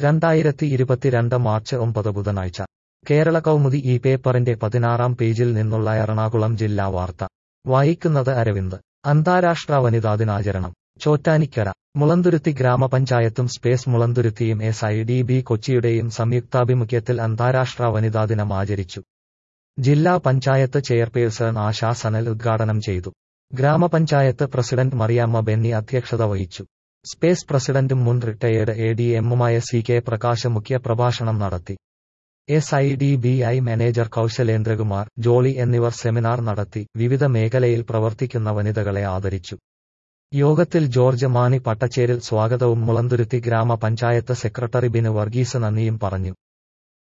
രണ്ടായിരത്തി ഇരുപത്തിരണ്ട് മാർച്ച് ഒമ്പത് ബുധനാഴ്ച കേരള കൗമുദി ഈ പേപ്പറിന്റെ പതിനാറാം പേജിൽ നിന്നുള്ള എറണാകുളം ജില്ലാ വാർത്ത വായിക്കുന്നത് അരവിന്ദ് അന്താരാഷ്ട്ര വനിതാ ദിനാചരണം ചോറ്റാനിക്കര മുളന്തുരുത്തി ഗ്രാമപഞ്ചായത്തും സ്പേസ് മുളന്തുരുത്തിയും എസ് ഐ ഡി ബി കൊച്ചിയുടെയും സംയുക്താഭിമുഖ്യത്തിൽ അന്താരാഷ്ട്ര വനിതാ ദിനം ആചരിച്ചു ജില്ലാ പഞ്ചായത്ത് ചെയർപേഴ്സൺ ആശാ സനൽ ഉദ്ഘാടനം ചെയ്തു ഗ്രാമപഞ്ചായത്ത് പ്രസിഡന്റ് മറിയാമ്മ ബെന്നി അധ്യക്ഷത വഹിച്ചു സ്പേസ് പ്രസിഡന്റും മുൻ റിട്ടയേർഡ് എ ഡി എമ്മുമായ സി കെ പ്രകാശ് മുഖ്യപ്രഭാഷണം നടത്തി S I D B I manager Kaushalendrakumar Jolly എന്നിവർ സെമിനാർ നടത്തി വിവിധ മേഖലയിൽ പ്രവർത്തിക്കുന്ന വനിതകളെ ആദരിച്ചു യോഗത്തിൽ ജോർജ് മാണി പട്ടച്ചേരിൽ സ്വാഗതവും മുളന്തുരുത്തി ഗ്രാമപഞ്ചായത്ത് സെക്രട്ടറി ബിനു വർഗീസ് നന്ദിയും പറഞ്ഞു